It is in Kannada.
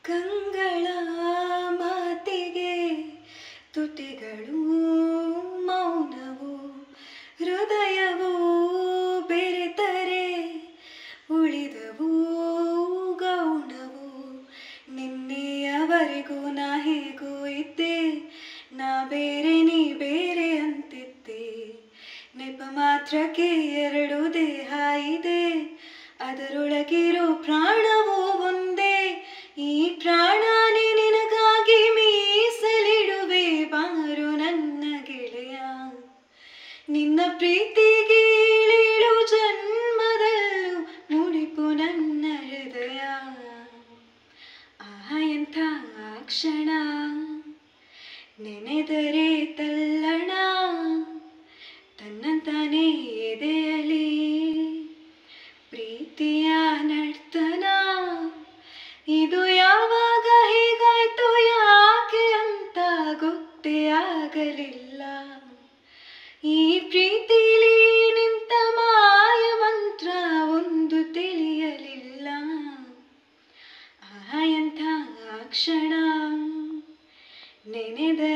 ಕಂಗಳ ಮಾತಿಗೆ ತುಟಿಗಳು ಮೌನವು ಹೃದಯವು ಬೆರೆತರೆ ಉಳಿದವು ಗೌಣವು ನಿನ್ನೆಯವರೆಗೂ ನಾ ಹೇಗೂ ಇದ್ದೆ ನಾ ಬೇರೆ ನೀ ಬೇರೆ ಅಂತಿದ್ದೆ ನೆಪ ಮಾತ್ರಕ್ಕೆ ಎರಡು ದೇಹ ಇದೆ ಅದರೊಳಗಿರೋ ಪ್ರಾಣವೂ ಒಂದೇ ಈ ಪ್ರಾಣನೇ ನಿನಗಾಗಿ ಮೀಸಲಿಡುವೆ ಬಾರು ನನ್ನ ಗೆಳೆಯ ನಿನ್ನ ಪ್ರೀತಿಗೆ ಏಳೇಳು ಜನ್ಮದಲ್ಲೂ ಮುಡಿಪು ನನ್ನ ಹೃದಯ ಆಹ ಎಂಥ ಕ್ಷಣ ನೆನೆದರೆ ತಲ್ಲಣ ತನ್ನಂತಾನೇ ಎದೆಯಲಿ ಪ್ರೀತಿಯ ನರ್ತನ ಇದು ಯಾವಾಗ ಹೀಗಾಯ್ತು ಯಾಕೆ ಅಂತ ಗೊತ್ತೇ ಆಗಲಿಲ್ಲ ಈ ಪ್ರೀತಿಲಿ ನಿಂತ ಮಾಯ ಮಂತ್ರ ಒಂದು ತಿಳಿಯಲಿಲ್ಲ ಆಹ ಎಂಥ ಕ್ಷಣ ನೆನೆದರೆ